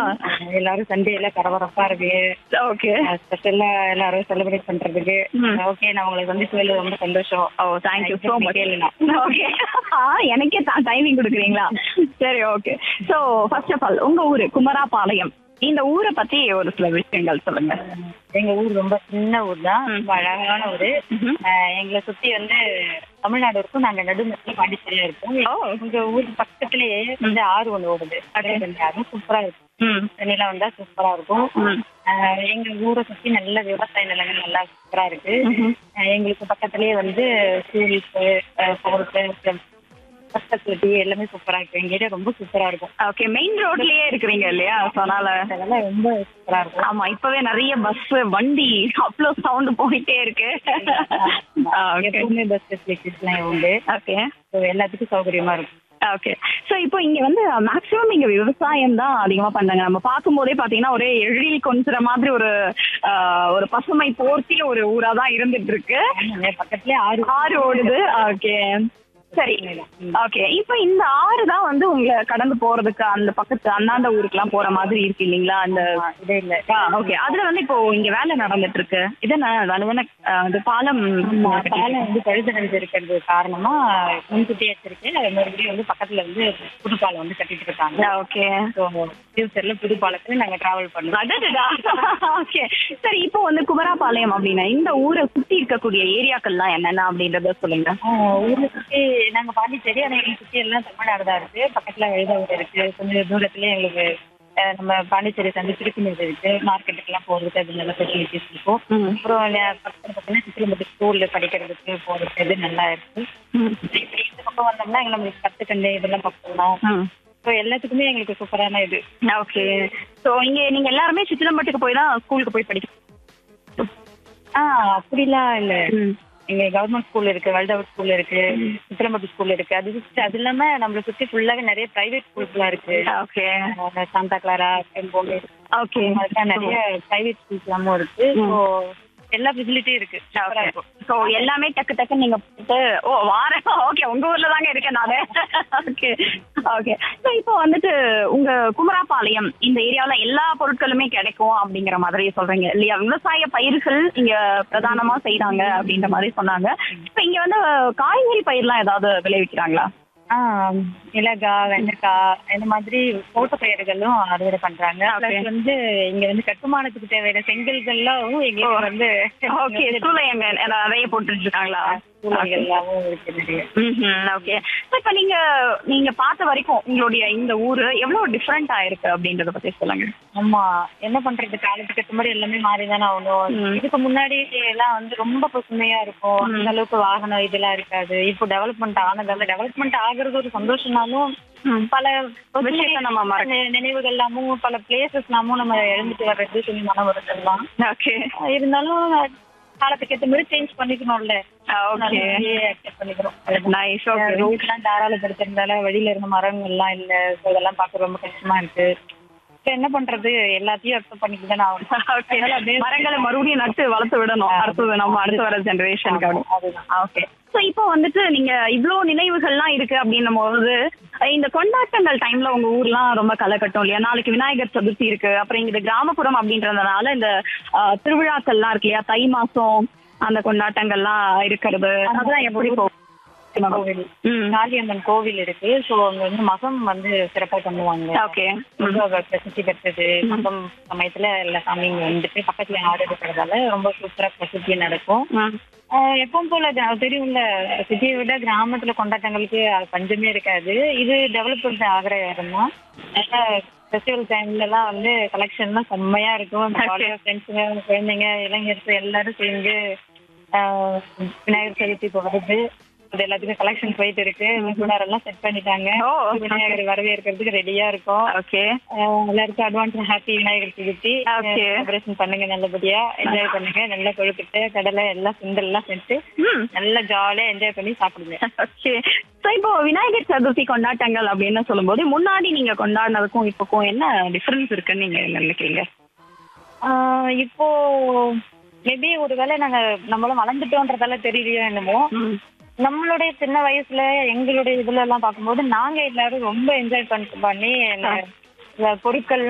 எல்லாரும் சண்டே எல்லாம் பரபரப்பா இருக்கு ஓகே ஸ்பெஷலா எல்லாரும் செலிப்ரேட் பண்றதுக்கு ம். ஓகே நான் உங்களை சந்திச்சதுல ரொம்ப சந்தோஷம் ஓ தேங்க்யூ ஸோ மச் கேளுங்க ஓகே ஆ எனக்கே டைமிங் கொடுக்குறீங்களா சரி okay so first of all உங்க ஊரு குமராபாளையம் இந்த ஊரை பத்தி ஒரு சில விஷயங்கள் சொல்லுங்க எங்க ஊர் ரொம்ப சின்ன ஊர் தான் ம். ரொம்ப அழகான ஊரு ம்ஹும். ஆஹ் எங்களை சுத்தி வந்து தமிழ்நாடு இருக்கும் நாங்க நடுமத்தில பாண்டிச்சேரியா இருக்கோம் ஓ. உங்க ஊர் பக்கத்துலயே வந்து ஆறு ஒண்ணு ஓடுது Okay. அதுவும் சூப்பரா இருக்கும் ம் தண்ணிலாம் வந்தா சூப்பரா இருக்கும் ம் ஆஹ் எங்க ஊரை சுத்தி நல்ல விவசாய நிலங்கள் நல்லா சூப்பரா இருக்கு ம்ஹும். ஆஹ் எங்களுக்கு பக்கத்துலயே வந்து ஸ்கூல்ஸ் ஃபோர்த்து ஃபெசிலிட்டி எல்லாமே சூப்பரா இருக்கு எங்க ஏரியா ரொம்ப சூப்பரா இருக்கும் ஓகே மெயின் ரோட்லயே இருக்கிறீங்க இல்லையா ஸோ அதனால அதெல்லாம் ரொம்ப சூப்பரா இருக்கும் ஆமா இப்பவே நிறைய பஸ் வண்டி அவ்வளோ சவுண்ட் போயிட்டே இருக்கு ஓகே எப்பவுமே பஸ் ஃபெசிலிட்டிஸ் எல்லாம் உண்டு ஓகே So எல்லாத்துக்கும் சௌகரியமா இருக்கும் ஓகே சோ இப்போ இங்க வந்து மேக்ஸிமம் இங்க விவசாயம் தான் அதிகமா பண்றாங்க நம்ம பார்க்கும்போதே பாத்தீங்கன்னா ஒரே எழில் கொஞ்சற மாதிரி ஒரு ஆஹ், ஒரு பசுமை போர்த்திய ஒரு ஊரா தான் இருந்துட்டு இருக்கு ஆமாங்க, பக்கத்துலயே ஆறு ஆறு ஓடுது ஓகே சரி ஓகே இப்போ இந்த ஆறு தான் வந்து உங்களை கடந்து போறதுக்கு அந்த பக்கத்து அண்ணாந்த ஊருக்குலாம் போற மாதிரி இருக்கு இல்லைங்களா அந்த இதே இல்ல ஓகே அதுல வந்து இப்போ இங்க வேலை நடந்துட்டு இருக்கு இது என்ன அது அது பாலம் ஆமா, பாலம் வந்து பழுதடைஞ்சு இருக்கிறது காரணமா முன்கூட்டியே வச்சிருக்கேன் அது மறுபடியும் வந்து பக்கத்துல வந்து புது பாலம் வந்து கட்டிட்டு இருக்காங்க ஓகே ஸோ ஃபியூச்சர்ல புது பாலத்துல நாங்க டிராவல் பண்ணுவோம் அடடடா. ஓகே சரி இப்போ வந்து குமராபாளையம் அப்படின்னா இந்த ஊரை சுத்தி இருக்கக்கூடிய ஏரியாக்கள்லாம் என்னென்ன அப்படின்றத சொல்லுங்க ஆஹ் ஊரை சுத்தி நாங்க பாண்டிச்சேரி ஆனா எங்களை சுத்தி எல்லாம் தமிழ்நாடு தான் இருக்கு பக்கத்துல எழுதவூர் இருக்கு கொஞ்சம் தூரத்துல எங்களுக்கு ஆஹ் நம்ம பாண்டிச்சேரி சந்தை திருப்பி இருக்கு மார்க்கெட்டுக்கு எல்லாம் போறதுக்கு அது நல்ல ஃபெசிலிட்டிஸ் இருக்கும் ம். அப்புறம் இல்ல, பக்கத்துல பார்த்தீங்கன்னா சித்திரம்பட்டு ஸ்கூல்ல படிக்கிறதுக்கு போறதுக்கு இது நல்லா இருக்கு ம். இப்படி இந்த பக்கம் வந்தோம்னா எங்க நம்மளுக்கு கத்துக்கண்டு இதெல்லாம் பார்க்கலாம் ம். ஸோ எல்லாத்துக்குமே எங்களுக்கு சூப்பரான இது ஓகே ஸோ இங்க நீங்க எல்லாருமே சித்திரம்பட்டுக்கு போய் தான் ஸ்கூலுக்கு போய் படிக்க ஆ அப்படிலாம் இல்ல ம். இங்க கவர்மெண்ட் ஸ்கூல் இருக்கு வல்டவர் ஸ்கூல் இருக்கு சித்திரம்பட்டு ஸ்கூல் இருக்கு அது சுத்தி- அது இல்லாம நம்மளை சுத்தி ஃபுல்லாவே நிறைய பிரைவேட் ஸ்கூல்ஸ் எல்லாம் இருக்கு ஓகே அஹ் சாந்தா கிளாரா டெம்போமே ஓகே அதுதான் நிறைய பிரைவேட் ஸ்கூல்ஸ் எல்லாமும் இருக்கு ஸோ எல்லா ஃபெசிலிட்டியும் இருக்கு சூப்பரா இருக்கும் ஸோ எல்லாமே டக்கு டக்கு நீங்க போட்டு ஓ வாரேன் ஓகே உங்க ஊர்ல தாங்க இருக்கேன் நானு ஓகே ஓகே ஸோ இப்போ வந்துட்டு உங்க குமராபாளையம் இந்த ஏரியாவுல எல்லா பொருட்களுமே கிடைக்கும் அப்படிங்கிற மாதிரி சொல்றீங்க இல்லையா விவசாய பயிர்கள் இங்க பிரதானமா செய்றாங்க அப்படின்ற மாதிரி சொன்னாங்க இப்போ இங்க வந்து காய்கறி பயிர்லாம் ஏதாவது விளைவிக்கிறாங்களா ஆ மிளகாய் வெண்டைக்காய் இந்த மாதிரி தோட்ட பயிர்களும் அறுவடை பண்றாங்க Okay. Plus வந்து இங்க வந்து கட்டுமானத்துக்கு தேவையான செங்கல்கள்லாம் எங்களுக்கு வந்து ஓகே சூளையங்க நிறைய போட்டுட்டு இருக்காங்களா சூழல்கள் எல்லாமும் இருக்கு நிறைய ஓகே இப்போ நீங்க நீங்க பார்த்த வரைக்கும் உங்களுடைய இந்த ஊரு எவ்வளவு டிஃப்ரெண்ட் ஆயிருக்கு அப்படின்றத பத்தி சொல்லுங்க ஆமா என்ன பண்றது காலத்துக்கு ஏற்ற மாதிரி எல்லாமே மாறிதானே ஆகணும் ம். இதுக்கு முன்னாடி எல்லாம் வந்து ரொம்ப பசுமையா இருக்கும் அந்த அளவுக்கு வாகனம் இதெல்லாம் இருக்காது இப்போ டெவலப்மெண்ட் ஆனதால டெவலப்மெண்ட் ஆகுறது ஒரு சந்தோஷம்னாலும் ம். பல விஷயத்தை நம்ம மறக்க- நி- நினைவுகள் எல்லாமும் பல பிளேசஸ் எல்லாமும் நம்ம இழந்துட்டு வர்றது சொல்லி மன வருத்தம் தான் ஓகே இருந்தாலும் காலத்துக்கு ஏற்ற மாதிரி சேஞ்ச் பண்ணிக்கணும்ல ஓகே அக்செப்ட் பண்ணிக்கிறோம் நைஸ் ஓகே ரோட்லாம் தாராளப்படுத்துறதால வழியில இருந்த மரங்கள் எல்லாம் இல்ல So இதெல்லாம் பார்க்க ரொம்ப கஷ்டமா இருக்கு இப்ப என்ன பண்றது எல்லாத்தையும் அக்செப்ட் பண்ணிட்டு தானே ஆகணும் ஓகே மரங்களை மறுபடியும் நட்டு வளர்த்து விடணும் அடுத்தது நம்ம அடுத்து வர ஜெனரேஷனுக்கு அப்படி அதுதான் ஓகே ஸோ இப்போ வந்துட்டு நீங்க இவ்வளோ நினைவுகள்லாம் இருக்கு அப்படின்னும் போது இந்த கொண்டாட்டங்கள் டைம்ல உங்க ஊர்லாம் ரொம்ப களை கட்டும் இல்லையா நாளைக்கு விநாயகர் சதுர்த்தி இருக்கு அப்புறம் இங்க இது கிராமப்புறம் அப்படின்றதுனால இந்த ஆஹ், திருவிழாக்கள்லாம் இருக்கு இல்லையா தை மாசம் அந்த கொண்டாட்டங்கள்லாம் இருக்கிறது அதெல்லாம் எப்படி போகும் கோவில் ம் காளியம்மன் கோவில் இருக்கு சோ அங்க வந்து மகம் வந்து சிறப்பா பண்ணுவாங்க ஓகே ரொம்ப பிரசித்தி பெற்றது மகம் சமயத்துல எல்லா சாமியும் வந்துட்டு பக்கத்துல ஆடு இருக்கிறதால ரொம்ப சூப்பரா பிரசித்தி நடக்கும் ம் ஆஹ் எப்பவும் போல கிரா- தெரியும்ல சிட்டியை விட கிராமத்துல கொண்டாட்டங்களுக்கு அது பஞ்சமே இருக்காது இது டெவலப்மெண்ட் ஆகிற இடம் தான் நல்லா ஃபெஸ்டிவல் டைம்ல எல்லாம் வந்து கலெக்ஷன்லாம் செம்மையா இருக்கும் ஃப்ரெண்ட்ஸுங்க குழந்தைங்க இளைஞர்கள் எல்லாரும் சேர்ந்து ஆஹ் விநாயகர் சதுர்த்தி இப்போ வருது அது எல்லாத்துக்கும் கலெக்ஷன் போயிட்டு இருக்கு விநாயகர் எல்லாம் செட் பண்ணிட்டாங்க ஓ விநாயகர் வரவேற்கிறதுக்கு ரெடியா இருக்கும் ஓகே ஆஹ் எல்லாருக்கும் advance happy Vinayagar Chathurthi Okay. Celebration பண்ணுங்க நல்லபடியா என்ஜாய் பண்ணுங்க நல்லா கொழுக்கட்டை கடலை எல்லாம் சுண்டல் எல்லாம் செஞ்சு ம் நல்லா ஜாலியா என்ஜாய் பண்ணி சாப்பிடுங்க ஓகே ஸோ இப்போ விநாயகர் சதுர்த்தி கொண்டாட்டங்கள் அப்படின்னு சொல்லும்போது முன்னாடி நீங்க கொண்டாடினதுக்கும் இப்போக்கும் என்ன டிஃபரன்ஸ் இருக்குன்னு நீங்க நினைக்கிறீங்க ஆஹ் இப்போ மேபி ஒருவேளை நாங்க நம்மளும் வளர்ந்துட்டோன்றதால தெரியலையோ என்னமோ ம் நம்மளுடைய சின்ன வயசுல எங்களுடைய இதுல எல்லாம் பார்க்கும்போது நாங்க எல்லாரும் ரொம்ப என்ஜாய் பண்ணி பண்ணி இந்த பொருட்கள்